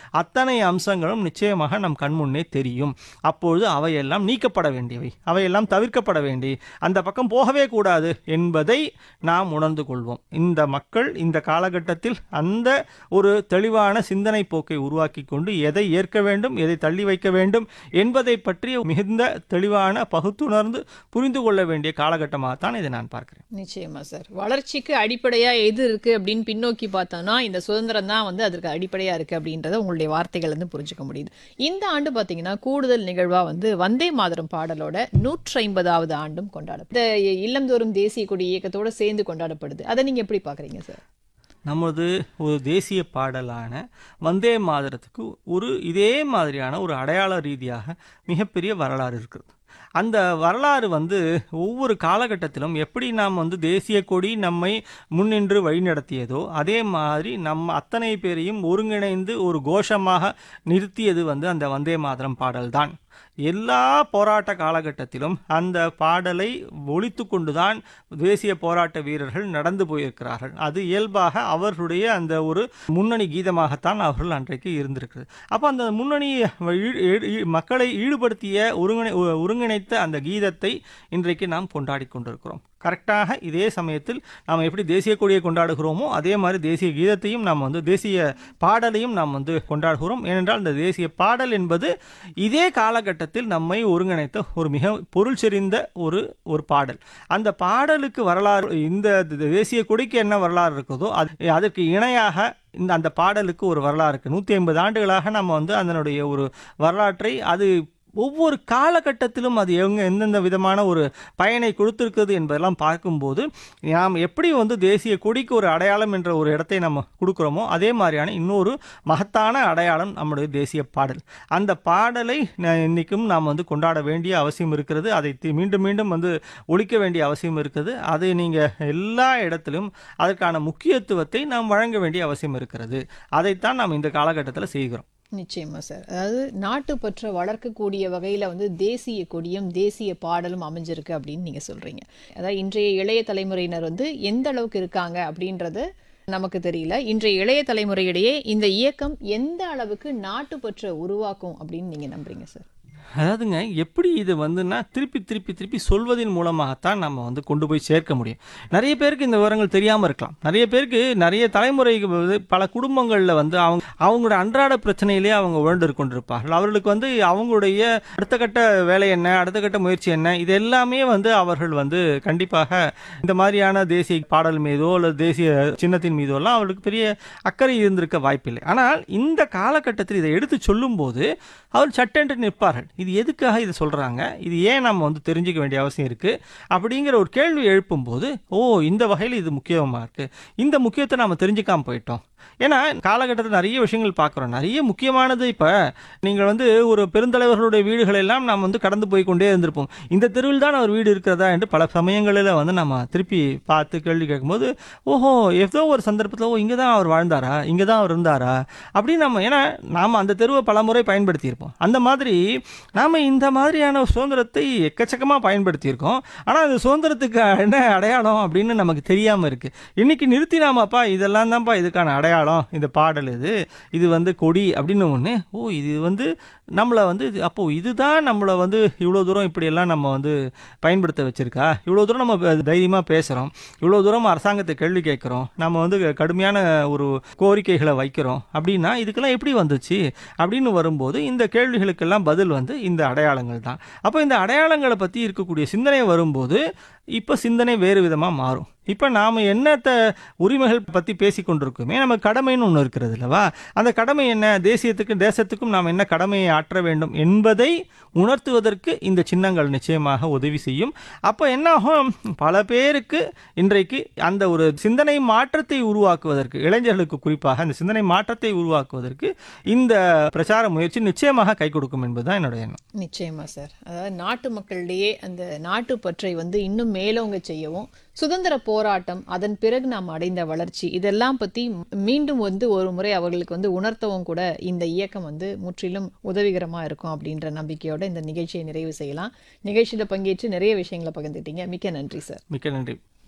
அத்தனை அம்சங்களும் நிச்சயமாக நம் கண்முன்னே தெரியும் அப்பொழுது அவையெல்லாம் நீக்கப்பட வேண்டியவை அவையெல்லாம் தவிர்க்கப்பட வேண்டி அந்த பக்கம் போகவே கூடாது என்பதை நாம் உணர்ந்து கொள்வோம் இந்த மக்கள் இந்த காலகட்டத்தில் அந்த ஒரு தெளிவான சிந்தனை போக்கை உருவாக்கி கொண்டு எதை ஏற்க வேண்டும் எதை தள்ளி வைக்க வேண்டும் என்பதை பற்றி மிகுந்த தெளிவான பகுத்துணர்ந்து புரிந்து கொள்ள வேண்டிய காலகட்டமாகத்தான் இதை நான் பார்க்கிறேன் நிச்சயமா சார் வளர்ச்சிக்கு அடிப்படையா எது இருக்கு அப்படின்னு பின்னோக்கி பார்த்தோம்னா இந்த சுதந்திரம் தான் வந்து அதற்கு அடிப்படையா இருக்கு அப்படின்றத உங்களுடைய வார்த்தைகள் வந்து புரிஞ்சுக்க முடியுது இந்த ஆண்டு பாத்தீங்கன்னா கூடுதல் நிகழ்வா வந்து வந்தே மாதரம் பாடலோட நூற்றி ஐம்பதாவது ஆண்டும் கொண்டாடும் இந்த இல்லந்தோறும் தேசிய கொடி இயக்கத்தோட சேர்ந்து கொண்டாடப்படுது அதை நீங்க எப்படி பாக்குறீங்க சார் நமது ஒரு தேசிய பாடலான வந்தே மாதரத்துக்கு ஒரு இதே மாதிரியான ஒரு அடையாள ரீதியாக மிகப்பெரிய வரலாறு இருக்குது அந்த வரலாறு வந்து ஒவ்வொரு காலகட்டத்திலும் எப்படி நாம் வந்து தேசிய கொடி நம்மை முன்னின்று வழிநடத்தியதோ அதே மாதிரி நம்ம அத்தனை பேரையும் ஒருங்கிணைந்து ஒரு கோஷமாக நிறுத்தியது வந்து அந்த வந்தே மாதரம் பாடல்தான் எல்லா போராட்ட காலகட்டத்திலும் அந்த பாடலை ஒழித்து கொண்டுதான் தேசிய போராட்ட வீரர்கள் நடந்து போயிருக்கிறார்கள் அது இயல்பாக அவர்களுடைய அந்த ஒரு முன்னணி கீதமாகத்தான் அவர்கள் அன்றைக்கு இருந்திருக்கிறது அப்போ அந்த முன்னணி ஈ- ஈ- ஈ- மக்களை ஈடுபடுத்திய ஒருங்கிணை ஒருங்கிணைத்த அந்த கீதத்தை இன்றைக்கு நாம் கொண்டாடி கொண்டிருக்கிறோம் கரெக்டாக இதே சமயத்தில் நாம் எப்படி தேசிய கொடியை கொண்டாடுகிறோமோ அதே மாதிரி தேசிய கீதத்தையும் நாம் வந்து தேசிய பாடலையும் நாம் வந்து கொண்டாடுகிறோம் ஏனென்றால் இந்த தேசிய பாடல் என்பது இதே காலகட்டத்தில் நம்மை ஒருங்கிணைத்த ஒரு மிக பொருள் செறிந்த ஒரு ஒரு பாடல் அந்த பாடலுக்கு வரலாறு இந்த தேசிய கொடிக்கு என்ன வரலாறு இருக்குதோ அது அதற்கு இணையாக இந்த அந்த பாடலுக்கு ஒரு வரலாறு இருக்குது நூற்றி ஐம்பது ஆண்டுகளாக நம்ம வந்து அதனுடைய ஒரு வரலாற்றை அது ஒவ்வொரு காலகட்டத்திலும் அது எங்க எந்தெந்த விதமான ஒரு பயனை கொடுத்திருக்குது என்பதெல்லாம் பார்க்கும்போது நாம் எப்படி வந்து தேசிய கொடிக்கு ஒரு அடையாளம் என்ற ஒரு இடத்தை நம்ம கொடுக்குறோமோ அதே மாதிரியான இன்னொரு மகத்தான அடையாளம் நம்முடைய தேசிய பாடல் அந்த பாடலை ந- இன்னைக்கும் நாம் வந்து கொண்டாட வேண்டிய அவசியம் இருக்கிறது அதை தி- மீண்டும் மீண்டும் வந்து ஒழிக்க வேண்டிய அவசியம் இருக்குது அதை நீங்கள் எல்லா இடத்திலும் அதற்கான முக்கியத்துவத்தை நாம் வழங்க வேண்டிய அவசியம் இருக்கிறது அதைத்தான் நாம் இந்த காலகட்டத்தில் செய்கிறோம் நிச்சயமா சார் அதாவது நாட்டுப்பற்றை வளர்க்கக்கூடிய வகையில வந்து தேசிய கொடியும் தேசிய பாடலும் அமைஞ்சிருக்கு அப்படின்னு நீங்க சொல்றீங்க அதாவது இன்றைய இளைய தலைமுறையினர் வந்து எந்த அளவுக்கு இருக்காங்க அப்படின்றது நமக்கு தெரியல இன்றைய இளைய தலைமுறையிடையே இந்த இயக்கம் எந்த அளவுக்கு நாட்டுப்பற்றை உருவாக்கும் அப்படின்னு நீங்க நம்புறீங்க சார் அதாவதுங்க எப்படி இது வந்துன்னா திருப்பி திருப்பி திருப்பி சொல்வதன் மூலமாகத்தான் நம்ம வந்து கொண்டு போய் சேர்க்க முடியும் நிறைய பேருக்கு இந்த விவரங்கள் தெரியாமல் இருக்கலாம் நிறைய பேருக்கு நிறைய தலைமுறைக்கு வந்து பல குடும்பங்களில் வந்து அவங்க அவங்களோட அன்றாட பிரச்சனையிலே அவங்க உழண்டு கொண்டிருப்பார்கள் அவர்களுக்கு வந்து அவங்களுடைய அடுத்த கட்ட வேலை என்ன அடுத்த கட்ட முயற்சி என்ன இது எல்லாமே வந்து அவர்கள் வந்து கண்டிப்பாக இந்த மாதிரியான தேசிய பாடல் மீதோ அல்லது தேசிய சின்னத்தின் மீதோ எல்லாம் அவர்களுக்கு பெரிய அக்கறை இருந்திருக்க வாய்ப்பில்லை ஆனால் இந்த காலகட்டத்தில் இதை எடுத்து சொல்லும்போது அவர் சட்டென்று நிற்பார்கள் இது எதுக்காக இதை சொல்கிறாங்க இது ஏன் நம்ம வந்து தெரிஞ்சுக்க வேண்டிய அவசியம் இருக்குது அப்படிங்கிற ஒரு கேள்வி எழுப்பும்போது ஓ இந்த வகையில் இது முக்கியமாக இருக்குது இந்த முக்கியத்தை நாம் தெரிஞ்சுக்காம போயிட்டோம் ஏன்னா காலகட்டத்தில் நிறைய விஷயங்கள் பார்க்குறோம் நிறைய முக்கியமானது இப்போ நீங்கள் வந்து ஒரு பெருந்தலைவர்களுடைய வீடுகள் எல்லாம் நாம் வந்து கடந்து போய் கொண்டே இருந்திருப்போம் இந்த தெருவில் தான் அவர் வீடு இருக்கிறதா என்று பல சமயங்களில் வந்து நம்ம திருப்பி பார்த்து கேள்வி கேட்கும்போது ஓஹோ ஏதோ ஒரு சந்தர்ப்பத்தில் ஓ இங்கே தான் அவர் வாழ்ந்தாரா இங்கே தான் அவர் இருந்தாரா அப்படின்னு நம்ம ஏன்னா நாம் அந்த தெருவை பல முறை பயன்படுத்தியிருப்போம் அந்த மாதிரி நாம் இந்த மாதிரியான சுதந்திரத்தை எக்கச்சக்கமாக பயன்படுத்தியிருக்கோம் ஆனால் அது சுதந்திரத்துக்கு என்ன அடையாளம் அப்படின்னு நமக்கு தெரியாமல் இருக்குது இன்னைக்கு நிறுத்தினாமாப்பா இதெல்லாம் தான்ப்பா இதுக்கான அடையாளம் இந்த பாடல் இது இது வந்து கொடி அப்படின்னு ஒன்று ஓ இது வந்து நம்மளை வந்து இது- அப்போ இதுதான் நம்மளை வந்து இவ்வளோ தூரம் இப்படியெல்லாம் நம்ம வந்து பயன்படுத்த வச்சிருக்கா இவ்வளோ தூரம் நம்ம தைரியமாக பேசுகிறோம் இவ்வளோ தூரம் அரசாங்கத்தை கேள்வி கேட்குறோம் நம்ம வந்து கடுமையான ஒரு கோரிக்கைகளை வைக்கிறோம் அப்படின்னா இதுக்கெல்லாம் எப்படி வந்துச்சு அப்படின்னு வரும்போது இந்த கேள்விகளுக்கெல்லாம் பதில் வந்து இந்த அடையாளங்கள் தான் அப்போ இந்த அடையாளங்களை பற்றி இருக்கக்கூடிய சிந்தனை வரும்போது இப்போ சிந்தனை வேறு விதமாக மாறும் இப்போ நாம் என்னத்த உரிமைகள் பற்றி பேசி கொண்டிருக்கோமே நம்ம கடமைன்னு ஒன்று இருக்கிறது இல்லவா அந்த கடமை என்ன தேசியத்துக்கும் தேசத்துக்கும் நாம் என்ன கடமையை ஆற்ற வேண்டும் என்பதை உணர்த்துவதற்கு இந்த சின்னங்கள் நிச்சயமாக உதவி செய்யும் அப்போ என்னாகும் பல பேருக்கு இன்றைக்கு அந்த ஒரு சிந்தனை மாற்றத்தை உருவாக்குவதற்கு இளைஞர்களுக்கு குறிப்பாக அந்த சிந்தனை மாற்றத்தை உருவாக்குவதற்கு இந்த பிரச்சார முயற்சி நிச்சயமாக கை கொடுக்கும் என்பதுதான் என்னுடைய எண்ணம் நிச்சயமா சார் அதாவது நாட்டு மக்களிடையே அந்த நாட்டுப்பற்றை வந்து இன்னும் மேலோங்க செய்யவும் சுதந்திர போராட்டம் அதன் பிறகு நாம் அடைந்த வளர்ச்சி இதெல்லாம் பத்தி மீண்டும் வந்து ஒரு முறை அவர்களுக்கு வந்து உணர்த்தவும் கூட இந்த இயக்கம் வந்து முற்றிலும் உதவிகரமா இருக்கும் அப்படின்ற நம்பிக்கையோட இந்த நிகழ்ச்சியை நிறைவு செய்யலாம் நிகழ்ச்சியில பங்கேற்று நிறைய விஷயங்களை பகிர்ந்துட்டீங்க மிக்க நன்றி சார் மிக்க நன்றி